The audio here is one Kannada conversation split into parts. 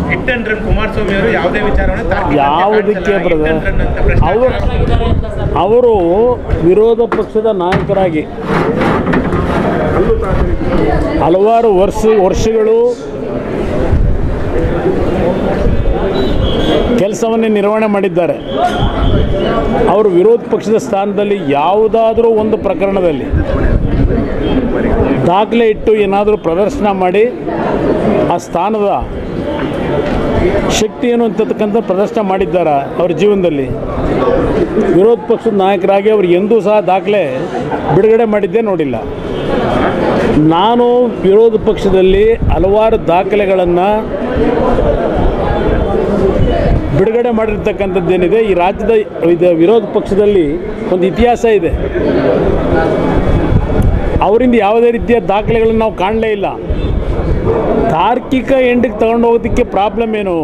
ಹಿಟ್ ಅಂಡ್ ರನ್ ಕುಮಾರಸ್ವಾಮಿ ಅವರು ಯಾವುದೇ ವಿಚಾರವನ್ನು ತಾರ್ಕಿಕ ಅಂತ್ಯ ಯಾವುದಕ್ಕೆ ಕಾಣಿಸಲ್ಲ. Hit ಬ್ರದರ್ and run ಅಂತ ಪ್ರಶ್ನೆ ಅವರು ಅವರು ವಿರೋಧ ಪಕ್ಷದ ನಾಯಕರಾಗಿ ಹಲವಾರು ವರ್ಷ ವರ್ಷಗಳು ಕೆಲಸವನ್ನೇ ನಿರ್ವಹಣೆ ಮಾಡಿದ್ದಾರೆ ಅವರು ವಿರೋಧ ಪಕ್ಷದ ಸ್ಥಾನದಲ್ಲಿ ಯಾವುದಾದರೂ ಒಂದು ಪ್ರಕರಣದಲ್ಲಿ ದಾಖಲೆ ಇಟ್ಟು ಏನಾದರೂ ಪ್ರದರ್ಶನ ಮಾಡಿ ಆ ಸ್ಥಾನದ ಶಕ್ತಿ ಏನು ಅಂತಕ್ಕಂಥ ಪ್ರದರ್ಶನ ಮಾಡಿದ್ದಾರೆ ಅವ್ರ ಜೀವನದಲ್ಲಿ ವಿರೋಧ ಪಕ್ಷದ ನಾಯಕರಾಗಿ ಅವರು ಎಂದೂ ಸಹ ದಾಖಲೆ ಬಿಡುಗಡೆ ಮಾಡಿದ್ದೇ ನೋಡಿಲ್ಲ ನಾನು ವಿರೋಧ ಪಕ್ಷದಲ್ಲಿ ಹಲವಾರು ದಾಖಲೆಗಳನ್ನು ಬಿಡುಗಡೆ ಮಾಡಿರ್ತಕ್ಕಂಥದ್ದೇನಿದೆ ಈ ರಾಜ್ಯದ ಇದು ವಿರೋಧ ಪಕ್ಷದಲ್ಲಿ ಒಂದು ಇತಿಹಾಸ ಇದೆ ಅವರಿಂದ ಯಾವುದೇ ರೀತಿಯ ದಾಖಲೆಗಳನ್ನು ನಾವು ಕಾಣಲೇ ಇಲ್ಲ ತಾರ್ಕಿಕ ಎಂಡಿಗೆ ತಗೊಂಡು ಹೋಗೋದಕ್ಕೆ ಪ್ರಾಬ್ಲಮ್ ಏನು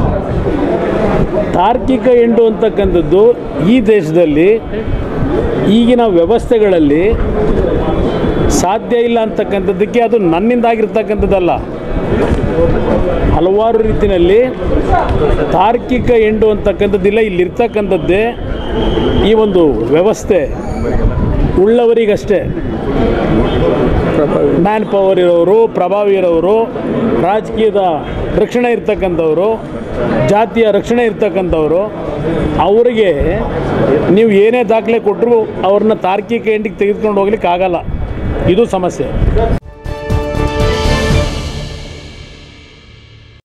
ತಾರ್ಕಿಕ ಎಂಡು ಅಂತಕ್ಕಂಥದ್ದು ಈ ದೇಶದಲ್ಲಿ ಈಗಿನ ವ್ಯವಸ್ಥೆಗಳಲ್ಲಿ ಸಾಧ್ಯ ಇಲ್ಲ ಅಂತಕ್ಕಂಥದ್ದಕ್ಕೆ ಅದು ನನ್ನಿಂದಾಗಿರ್ತಕ್ಕಂಥದ್ದಲ್ಲ ಹಲವಾರು ರೀತಿಯಲ್ಲಿ ತಾರ್ಕಿಕ ಎಂಡು ಅಂತಕ್ಕಂಥದ್ದಿಲ್ಲ ಇಲ್ಲಿರ್ತಕ್ಕಂಥದ್ದೇ ಈ ಒಂದು ವ್ಯವಸ್ಥೆ ಉಳ್ಳವರಿಗಷ್ಟೇ ಮ್ಯಾನ್ ಪವರ್ ಇರೋರು ಪ್ರಭಾವಿ ಇರೋರು ರಾಜಕೀಯದ ರಕ್ಷಣೆ ಇರ್ತಕ್ಕಂಥವ್ರು ಜಾತಿಯ ರಕ್ಷಣೆ ಇರ್ತಕ್ಕಂಥವ್ರು ಅವರಿಗೆ ನೀವು ಏನೇ ದಾಖಲೆ ಕೊಟ್ಟರು ಅವ್ರನ್ನ ತಾರ್ಕಿಕ ಎಂಡಿಗೆ ತೆಗೆದುಕೊಂಡು ಹೋಗ್ಲಿಕ್ಕೆ ಆಗಲ್ಲ ಇದು ಸಮಸ್ಯೆ